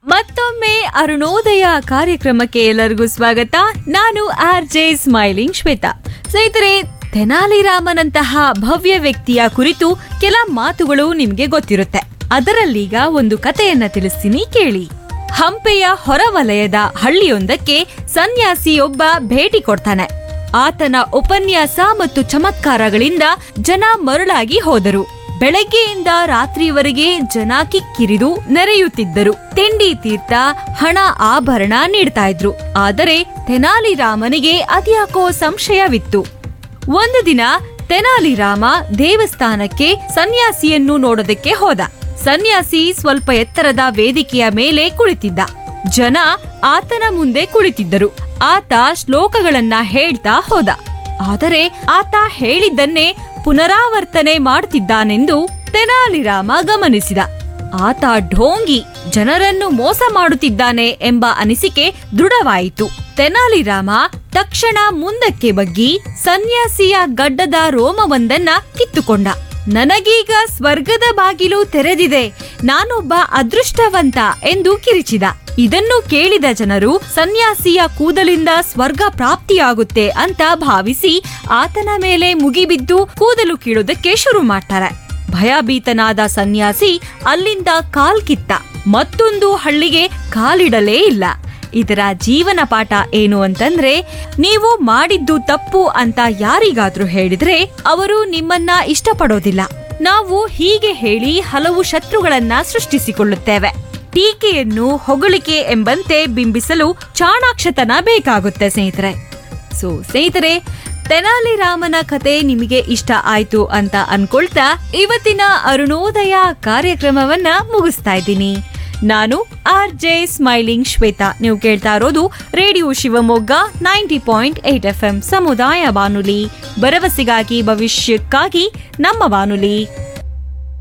ಮತ್ತೊಮ್ಮೆ ಅರುಣೋದಯ ಕಾರ್ಯಕ್ರಮಕ್ಕೆ ಎಲ್ಲರಿಗೂ ಸ್ವಾಗತ ನಾನು ಆರ್ ಜೆ ಸ್ಮೈಲಿಂಗ್ ಶ್ವೇತಾ ಸ್ನೇಹಿತರೆ ತೆನಾಲಿ ರಾಮನಂತಹ ಭವ್ಯ ವ್ಯಕ್ತಿಯ ಕುರಿತು ಕೆಲ ಮಾತುಗಳು ನಿಮ್ಗೆ ಗೊತ್ತಿರುತ್ತೆ ಅದರಲ್ಲೀಗ ಒಂದು ಕಥೆಯನ್ನ ತಿಳಿಸ್ತೀನಿ ಕೇಳಿ ಹಂಪೆಯ ಹೊರವಲಯದ ಹಳ್ಳಿಯೊಂದಕ್ಕೆ ಸನ್ಯಾಸಿಯೊಬ್ಬ ಭೇಟಿ ಕೊಡ್ತಾನೆ ಆತನ ಉಪನ್ಯಾಸ ಮತ್ತು ಚಮತ್ಕಾರಗಳಿಂದ ಜನ ಮರುಳಾಗಿ ಹೋದರು ಬೆಳಗ್ಗೆಯಿಂದ ರಾತ್ರಿಯವರೆಗೆ ಜನ ಕಿಕ್ಕಿರಿದು ನೆರೆಯುತ್ತಿದ್ದರು ತಿಂಡಿ ತೀರ್ಥ ಹಣ ಆಭರಣ ನೀಡ್ತಾ ಇದ್ರು ಆದರೆ ತೆನಾಲಿ ರಾಮನಿಗೆ ಅದ್ಯಾಕೋ ಸಂಶಯವಿತ್ತು ಒಂದು ದಿನ ತೆನಾಲಿ ರಾಮ ದೇವಸ್ಥಾನಕ್ಕೆ ಸನ್ಯಾಸಿಯನ್ನು ನೋಡೋದಕ್ಕೆ ಹೋದ ಸನ್ಯಾಸಿ ಸ್ವಲ್ಪ ಎತ್ತರದ ವೇದಿಕೆಯ ಮೇಲೆ ಕುಳಿತಿದ್ದ ಜನ ಆತನ ಮುಂದೆ ಕುಳಿತಿದ್ದರು ಆತ ಶ್ಲೋಕಗಳನ್ನ ಹೇಳ್ತಾ ಹೋದ ಆದರೆ ಆತ ಹೇಳಿದ್ದನ್ನೇ ಪುನರಾವರ್ತನೆ ಮಾಡ್ತಿದ್ದಾನೆಂದು ತೆನಾಲಿರಾಮ ಗಮನಿಸಿದ ಆತ ಢೋಂಗಿ ಜನರನ್ನು ಮೋಸ ಮಾಡುತ್ತಿದ್ದಾನೆ ಎಂಬ ಅನಿಸಿಕೆ ದೃಢವಾಯಿತು ತೆನಾಲಿರಾಮ ತಕ್ಷಣ ಮುಂದಕ್ಕೆ ಬಗ್ಗಿ ಸನ್ಯಾಸಿಯ ಗಡ್ಡದ ರೋಮವೊಂದನ್ನ ಕಿತ್ತುಕೊಂಡ ನನಗೀಗ ಸ್ವರ್ಗದ ಬಾಗಿಲು ತೆರೆದಿದೆ ನಾನೊಬ್ಬ ಅದೃಷ್ಟವಂತ ಎಂದು ಕಿರಿಚಿದ ಇದನ್ನು ಕೇಳಿದ ಜನರು ಸನ್ಯಾಸಿಯ ಕೂದಲಿಂದ ಸ್ವರ್ಗ ಪ್ರಾಪ್ತಿಯಾಗುತ್ತೆ ಅಂತ ಭಾವಿಸಿ ಆತನ ಮೇಲೆ ಮುಗಿಬಿದ್ದು ಕೂದಲು ಕೀಳೋದಕ್ಕೆ ಶುರು ಮಾಡ್ತಾರೆ ಭಯಭೀತನಾದ ಸನ್ಯಾಸಿ ಅಲ್ಲಿಂದ ಕಾಲ್ ಕಿತ್ತ ಮತ್ತೊಂದು ಹಳ್ಳಿಗೆ ಕಾಲಿಡಲೇ ಇಲ್ಲ ಇದರ ಜೀವನ ಪಾಠ ಏನು ಅಂತಂದ್ರೆ ನೀವು ಮಾಡಿದ್ದು ತಪ್ಪು ಅಂತ ಯಾರಿಗಾದ್ರೂ ಹೇಳಿದ್ರೆ ಅವರು ನಿಮ್ಮನ್ನ ಇಷ್ಟಪಡೋದಿಲ್ಲ ನಾವು ಹೀಗೆ ಹೇಳಿ ಹಲವು ಶತ್ರುಗಳನ್ನ ಸೃಷ್ಟಿಸಿಕೊಳ್ಳುತ್ತೇವೆ ಟೀಕೆಯನ್ನು ಹೊಗಳಿಕೆ ಎಂಬಂತೆ ಬಿಂಬಿಸಲು ಚಾಣಾಕ್ಷತನ ಬೇಕಾಗುತ್ತೆ ಸ್ನೇಹಿತರೆ ಸೊ ಸ್ನೇಹಿತರೆ ತೆನಾಲಿ ರಾಮನ ಕತೆ ನಿಮಗೆ ಇಷ್ಟ ಆಯ್ತು ಅಂತ ಅನ್ಕೊಳ್ತಾ ಇವತ್ತಿನ ಅರುಣೋದಯ ಕಾರ್ಯಕ್ರಮವನ್ನ ಮುಗಿಸ್ತಾ ಇದ್ದೀನಿ ನಾನು ಆರ್ ಜೆ ಸ್ಮೈಲಿಂಗ್ ಶ್ವೇತಾ ನೀವು ಕೇಳ್ತಾ ಇರೋದು radio Shivamogga ninety point eight F M ಸಮುದಾಯ ಬಾನುಲಿ ಭರವಸೆಗಾಗಿ ಭವಿಷ್ಯಕ್ಕಾಗಿ ನಮ್ಮ ಬಾನುಲಿ